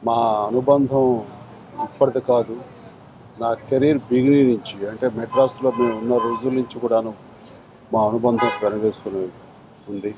మా అనుబంధం ఇప్పటిది కాదు నా కెరీర్ బిగినింగ్ నుంచి అంటే మెడ్రాస్లో మేము ఉన్న రోజుల నుంచి కూడాను మా అనుబంధం పెనవేసుకుని ఉంది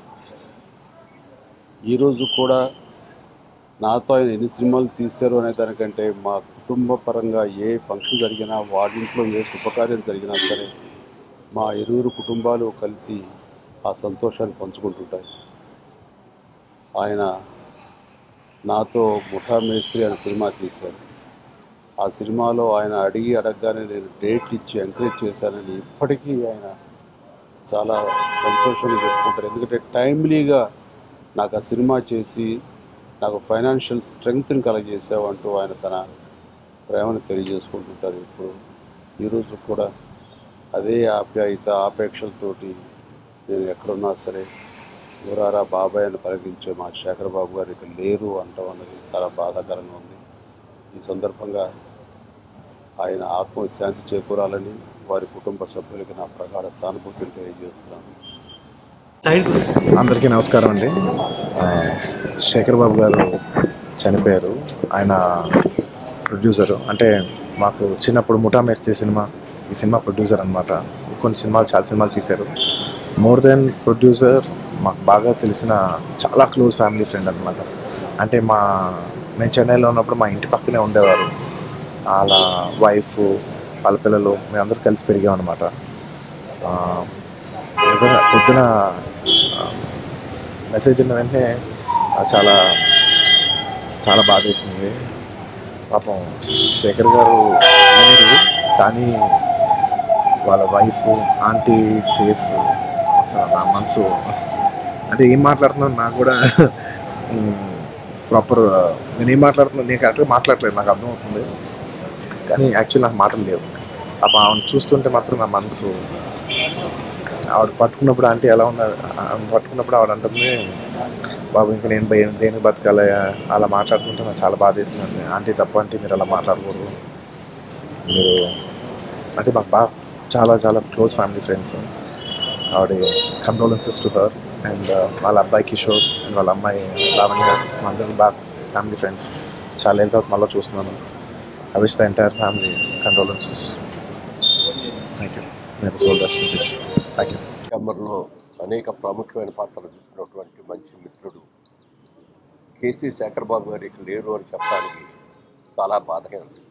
ఈరోజు కూడా నాతో ఆయన ఎన్ని సినిమాలు తీశారు అనే దానికంటే మా కుటుంబ పరంగా ఏ ఫంక్షన్ జరిగినా వాడింట్లో ఏ శుభకార్యం జరిగినా సరే మా ఇరువురు కుటుంబాలు కలిసి ఆ సంతోషాన్ని పంచుకుంటుంటాయి ఆయన నాతో ముఠా మేస్త్రి అనే సినిమా తీశారు ఆ సినిమాలో ఆయన అడిగి అడగగానే నేను డేట్ ఇచ్చి ఎంకరేజ్ చేశానని ఇప్పటికీ ఆయన చాలా సంతోషంగా చెప్పుకుంటారు ఎందుకంటే టైమ్లీగా నాకు ఆ సినిమా చేసి నాకు ఫైనాన్షియల్ స్ట్రెంగ్త్ని కలగజేసావు అంటూ ఆయన తన ప్రేమను తెలియజేసుకుంటుంటారు ఇప్పుడు ఈరోజు కూడా అదే ఆప్యాయత ఆపేక్షలతోటి నేను ఎక్కడున్నా సరే ఊరారా బాబాయ్ అని పలికించే మా శేఖర్ బాబు గారు ఇక్కడ లేరు అంటాం అన్నది చాలా బాధాకరంగా ఉంది ఈ సందర్భంగా ఆయన ఆత్మ శాంతి చేకూరాలని వారి కుటుంబ సభ్యులకి నా ప్రగాఢ సానుభూతిని తెలియజేస్తున్నాను అందరికీ నమస్కారం అండి ఆ, శేఖర్ బాబు గారు చనిపోయారు ఆయన ప్రొడ్యూసరు అంటే మాకు చిన్నప్పుడు ముఠా మేస్తే సినిమా ఈ సినిమా ప్రొడ్యూసర్ అనమాట కొన్ని సినిమాలు చాలా సినిమాలు తీశారు మోర్ దెన్ ప్రొడ్యూసర్ మాకు బాగా తెలిసిన చాలా క్లోజ్ ఫ్యామిలీ ఫ్రెండ్ అనమాట అంటే మా మేము చెన్నైలో ఉన్నప్పుడు మా ఇంటి పక్కనే ఉండేవారు వాళ్ళ వైఫ్ వాళ్ళ పిల్లలు మేమందరూ కలిసి పెరిగాం అనమాట నిజంగా పొద్దున మెసేజ్ విన్న వెంటనే ఆ, చాలా చాలా బాధ వేసింది పాపం శేఖర్ గారు లేరు కానీ వాళ్ళ వైఫ్ ఆంటీ ఫేస్ అసలు నా మనసు అంటే ఏం మాట్లాడుతున్నాను నాకు కూడా ప్రాపర్ నేను ఏం మాట్లాడుతున్నాను నేను కరెక్ట్గా మాట్లాడలేదు నాకు అర్థమవుతుంది కానీ యాక్చువల్లీ నాకు మాటలు లేవు పాపం ఆవిడ చూస్తుంటే మాత్రం నా మనసు ఆవిడ పట్టుకున్నప్పుడు ఆంటీ ఎలా ఉన్నారు ఆవిడ పట్టుకున్నప్పుడు ఆవిడ అంటుంది బాబు ఇంకా నేను భయం దేనికి బతకాలి అలా మాట్లాడుతుంటే నాకు చాలా బాధ వేసిందండి ఆంటీ తప్ప అంటే మీరు అలా మాట్లాడకూడదు మీరు అంటే మాకు బాగా చాలా చాలా క్లోజ్ ఫ్యామిలీ ఫ్రెండ్స్ ఆవిడ కండోలెన్సెస్ టు హర్ అండ్ వాళ్ళ అబ్బాయి కిషోర్ అండ్ వాళ్ళ అమ్మాయి లావణ్య మా అందరం బాగా ఫ్యామిలీ ఫ్రెండ్స్ చాలా ఏళ్ళ తర్వాత మళ్ళీ చూస్తున్నాను I wish the entire family condolences thank you నేను సోల్ రెస్ట్ థ్యాంక్ యూ ఛాంబర్లో అనేక ప్రాముఖ్యమైన పాత్రలు చూసినటువంటి మంచి మిత్రుడు కేసీ శేఖర్ బాబు గారు ఇక్కడ లేరు అని చెప్పడానికి చాలా బాధగా అనిపిస్తుంది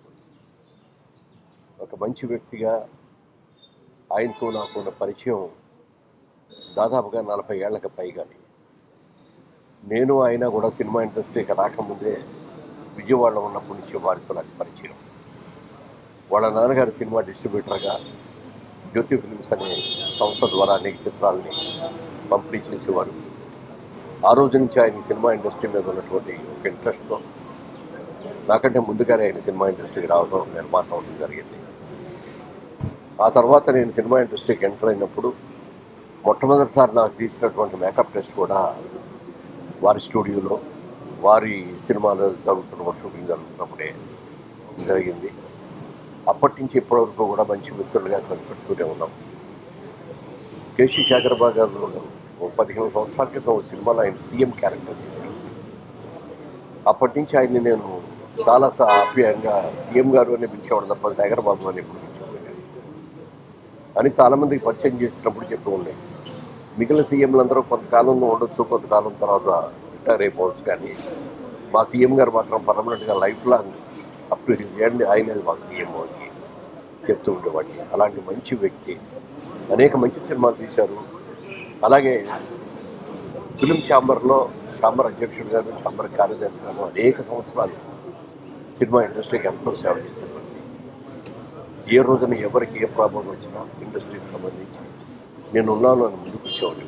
ఒక మంచి వ్యక్తిగా ఆయనతో నాకు ఉన్న పరిచయం దాదాపుగా నలభై ఏళ్ళకి పైగా నేను ఆయన కూడా సినిమా ఇండస్ట్రీకి రాకముందే విజయవాడలో ఉన్నప్పటి నుంచి వారితో నాకు పరిచయం వాళ్ళ నాన్నగారి సినిమా డిస్ట్రిబ్యూటర్గా జ్యోతి ఫిల్మ్స్ అనే సంస్థ ద్వారా అనేక చిత్రాలని పంపిణీ చేసేవారు ఆ రోజు నుంచి ఆయన సినిమా ఇండస్ట్రీ మీద ఉన్నటువంటి ఒక ఇంట్రెస్ట్తో నాకంటే ముందుగానే ఆయన సినిమా ఇండస్ట్రీకి రావడం నిర్మాత అవడం జరిగింది ఆ తర్వాత నేను సినిమా ఇండస్ట్రీకి ఎంటర్ అయినప్పుడు మొట్టమొదటిసారి నాకు తీసినటువంటి మేకప్ టెస్ట్ కూడా వారి స్టూడియోలో వారి సినిమాలు జరుగుతున్న షూటింగ్ జరుగుతున్నప్పుడే జరిగింది అప్పటి నుంచి ఇప్పటివరకు కూడా మంచి మిత్రులుగా కనిపెట్టుతూనే ఉన్నాం కేసీ శేఖరబాబు గారు ఓ పదిహేను సంవత్సరాల క్రితం ఒక సినిమాలో ఆయన సీఎం క్యారెక్టర్ చేసి అప్పటి నుంచి ఆయన్ని నేను చాలా సా- ఆప్యాయంగా సీఎం గారు అని పిలిచేవాడు తప్ప శేఖరబాబు అని ఎప్పుడు పిలిచేవాడు అని చాలామందికి పరిచయం చేసినప్పుడు చెప్తూ ఉండే మిగిలిన సీఎంలందరూ కొంతకాలంలో ఉండొచ్చు కొంతకాలం తర్వాత రిటైర్ అయిపోవచ్చు కానీ మా సీఎం గారు మాత్రం పర్మనెంట్గా life long up to his end ఆయన మా సీఎం అని చెప్తూ ఉండేవాడిని అలాంటి మంచి వ్యక్తి అనేక మంచి సినిమాలు తీశారు అలాగే ఫిలిం ఛాంబర్లో ఛాంబర్ అధ్యక్షుడు గారు ఛాంబర్ కార్యదర్శి గారు అనేక సంవత్సరాలు సినిమా ఇండస్ట్రీకి ఎంతో సేవ చేశారు ఏ రోజున ఎవరికి ఏ ప్రాబ్లం వచ్చినా ఇండస్ట్రీకి సంబంధించి నేను ఉన్నాను అని ముందుకు వచ్చేవాడిని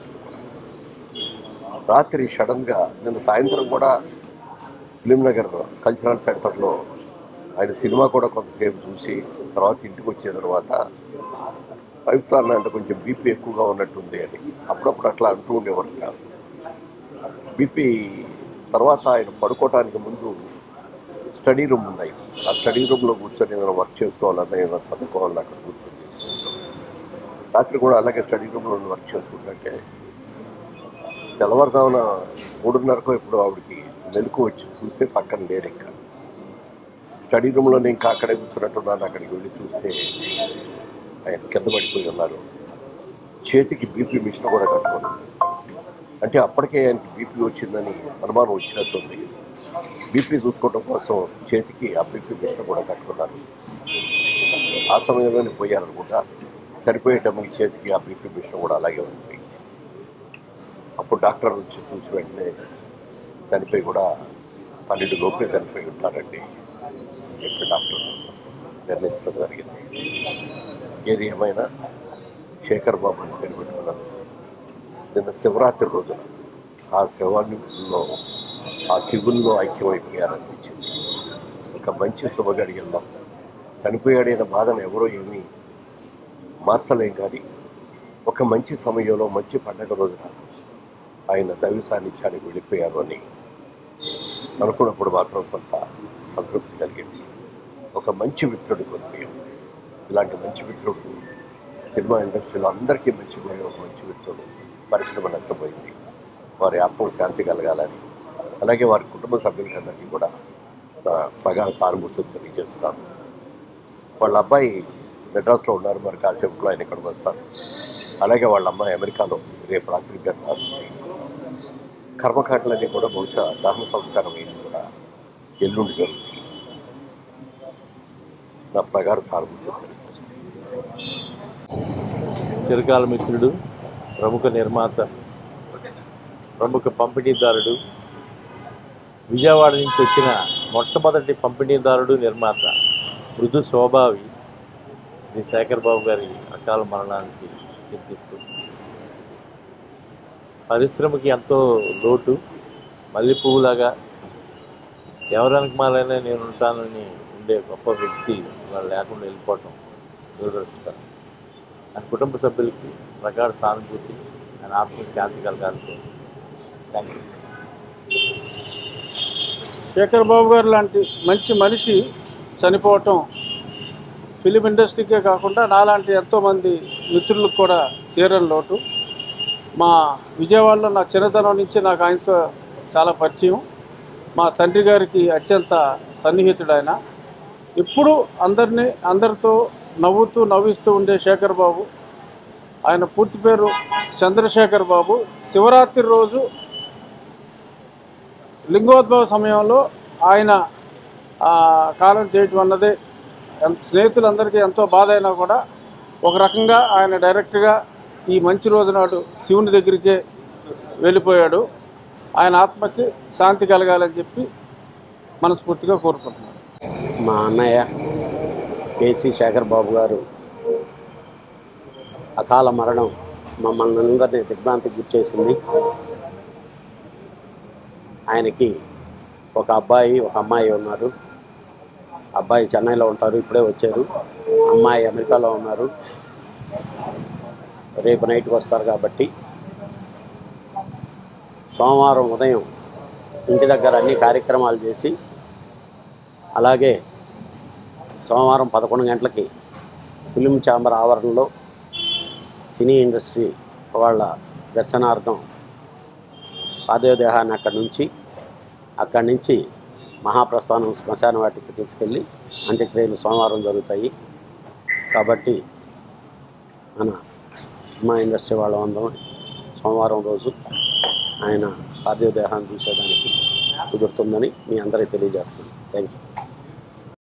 రాత్రి సడన్గా నిన్న సాయంత్రం కూడా ఫిలిం నగర్ కల్చరల్ సెంటర్లో ఆయన సినిమా కూడా కొంతసేపు చూసి తర్వాత ఇంటికి వచ్చిన తర్వాత వైఫ్తో అన్న అంటే కొంచెం బీపీ ఎక్కువగా ఉన్నట్టుంది అని అప్పుడప్పుడు అట్లా అంటూ ఉండేవారు కాదు బీపీ తర్వాత ఆయన పడుకోవటానికి ముందు స్టడీ రూమ్ ఉన్నాయి ఆ స్టడీ రూమ్లో కూర్చొని ఏమైనా వర్క్ చేసుకోవాలన్నా ఏమైనా చదువుకోవాలన్నా అక్కడ కూర్చొని చేసుకుంటాం రాత్రి కూడా అలాగే స్టడీ రూమ్లో వర్క్ చేసుకుంటుంటే తెల్లవారుజామున మూడున్నరకు ఇప్పుడు ఆవిడకి మెలకు వచ్చి చూస్తే పక్కన లేడు ఇంకా స్టడీ రూమ్లో నేను ఇంకా అక్కడే కూర్చున్నట్టున్నాను అక్కడికి వెళ్ళి చూస్తే ఆయన కింద పడిపోయి ఉన్నారు చేతికి బీపీ మిషన్ కూడా కట్టుకున్నాను అంటే అప్పటికే ఆయనకి బీపీ వచ్చిందని అనుమానం వచ్చినట్టుంది బీపీ చూసుకోవడం కోసం చేతికి ఆ బీపీ మిషన్ కూడా కట్టుకున్నారు ఆ సమయంలోనే పోయారనుకుంటా సరిపోయేటప్పుడు చేతికి ఆ బీపీ మిషన్ కూడా అలాగే ఉంది అప్పుడు డాక్టర్ నుంచి చూసి వెంటనే చనిపోయి కూడా పన్నెండు లోపే చనిపోయి ఉంటారండి చెప్పి డాక్టర్ నిర్ణయించడం జరిగింది ఏది ఏమైనా శేఖర్ బాబు అని పేరు పెట్టుకున్నాను నిన్న శివరాత్రి రోజున ఆ శివాల్లో ఆ శివుల్లో ఐక్యమైపోయారనిపించింది ఒక మంచి శుభగడియల్లో చనిపోయాడైన బాధను ఎవరో ఏమీ మార్చలేం కానీ ఒక మంచి సమయంలో మంచి పండగ రోజున ఆయన దైవ సాన్నిధ్యానికి వెళ్ళిపోయారు అని అనుకున్నప్పుడు మాత్రం కొంత సంతృప్తి కలిగింది ఒక మంచి మిత్రుడు కోల్పోయాం ఇలాంటి మంచి మిత్రుడు సినిమా ఇండస్ట్రీలో అందరికీ మంచి పోయే ఒక మంచి మిత్రుడు పరిశ్రమ నష్టపోయింది వారి ఆత్మ శాంతి కలగాలని అలాగే వారి కుటుంబ సభ్యులందరికీ కూడా నా ప్రగాఢ సానుభూతిని తెలియజేస్తున్నాను వాళ్ళ అబ్బాయి మెడ్రాస్లో ఉన్నారు మరి కాసేపులో ఆయన ఇక్కడికి వస్తారు అలాగే వాళ్ళ అమ్మాయి అమెరికాలో రేపు రాత్రి వెళ్తారు కర్మకాండలన్నీ కూడా బహుశా దహన సంస్కారం అయింది కూడా ఎల్లుండి జరుగుతుంది నా ప్రగాఢ సానుభూతి తెలియజేస్తున్నాను చిరకాల మిత్రుడు ప్రముఖ నిర్మాత ప్రముఖ పంపిణీదారుడు విజయవాడ నుంచి వచ్చిన మొట్టమొదటి పంపిణీదారుడు నిర్మాత మృదు స్వభావి శ్రీ శేఖర్ బాబు గారి అకాల మరణానికి చింతిస్తూ పరిశ్రమకి ఎంతో లోటు మల్లె పువ్వులాగా ఎవరికి మాలైనా నేను ఉంటానని ఉండే గొప్ప వ్యక్తి వాళ్ళు లేకుండా వెళ్ళిపోవటం దురదృష్టకరం ఆయన కుటుంబ సభ్యులకి ప్రగాఢ సానుభూతి ఆయన ఆత్మకి శాంతి కలగాలి థ్యాంక్ యూ శేఖర్ బాబు గారు లాంటి మంచి మనిషి చనిపోవటం ఫిలిం ఇండస్ట్రీకే కాకుండా నాలాంటి ఎంతోమంది మిత్రులకు కూడా తీరని లోటు మా విజయవాడలో నా చిన్నతనం నుంచి నాకు ఆయనతో చాలా పరిచయం మా తండ్రి గారికి అత్యంత సన్నిహితుడు ఆయన ఎప్పుడు అందరినీ అందరితో నవ్వుతూ నవ్విస్తూ ఉండే శేఖర్ బాబు ఆయన పూర్తి పేరు చంద్రశేఖర్ బాబు శివరాత్రి రోజు లింగోద్భవ సమయంలో ఆయన ఆ, కాలం చేయటం అన్నది ఎంత స్నేహితులందరికీ ఎంతో బాధ అయినా కూడా ఒక రకంగా ఆయన డైరెక్ట్గా ఈ మంచి రోజు నాడు శివుని దగ్గరికే వెళ్ళిపోయాడు ఆయన ఆత్మకి శాంతి కలగాలని చెప్పి మనస్ఫూర్తిగా కోరుకుంటున్నాను మా అన్నయ్య కేసీ శేఖర్ బాబు గారు అకాల మరణం మమ్మల్ని అందరినీ దిగ్భ్రాంతికి గుర్చేసింది ఆయనకి ఒక అబ్బాయి ఒక అమ్మాయి ఉన్నారు అబ్బాయి చెన్నైలో ఉంటారు ఇప్పుడే వచ్చారు అమ్మాయి అమెరికాలో ఉన్నారు రేపు నైట్కి వస్తారు కాబట్టి సోమవారం ఉదయం ఇంటి దగ్గర అన్ని కార్యక్రమాలు చేసి అలాగే సోమవారం పదకొండు గంటలకి ఫిలిం ఛాంబర్ ఆవరణలో సినీ ఇండస్ట్రీ వాళ్ళ దర్శనార్థం పాదయోదేహాన్ని అక్కడి నుంచి అక్కడి నుంచి మహాప్రస్థానం శ్మశాన వాటికి తీసుకెళ్ళి అంత్యక్రియలు సోమవారం జరుగుతాయి కాబట్టి మన సినిమా ఇండస్ట్రీ వాళ్ళ అందరం సోమవారం రోజు ఆయన పార్థివ దేహాన్ని చూసేదానికి కుదురుతుందని మీ అందరికీ తెలియజేస్తున్నాను థ్యాంక్ యూ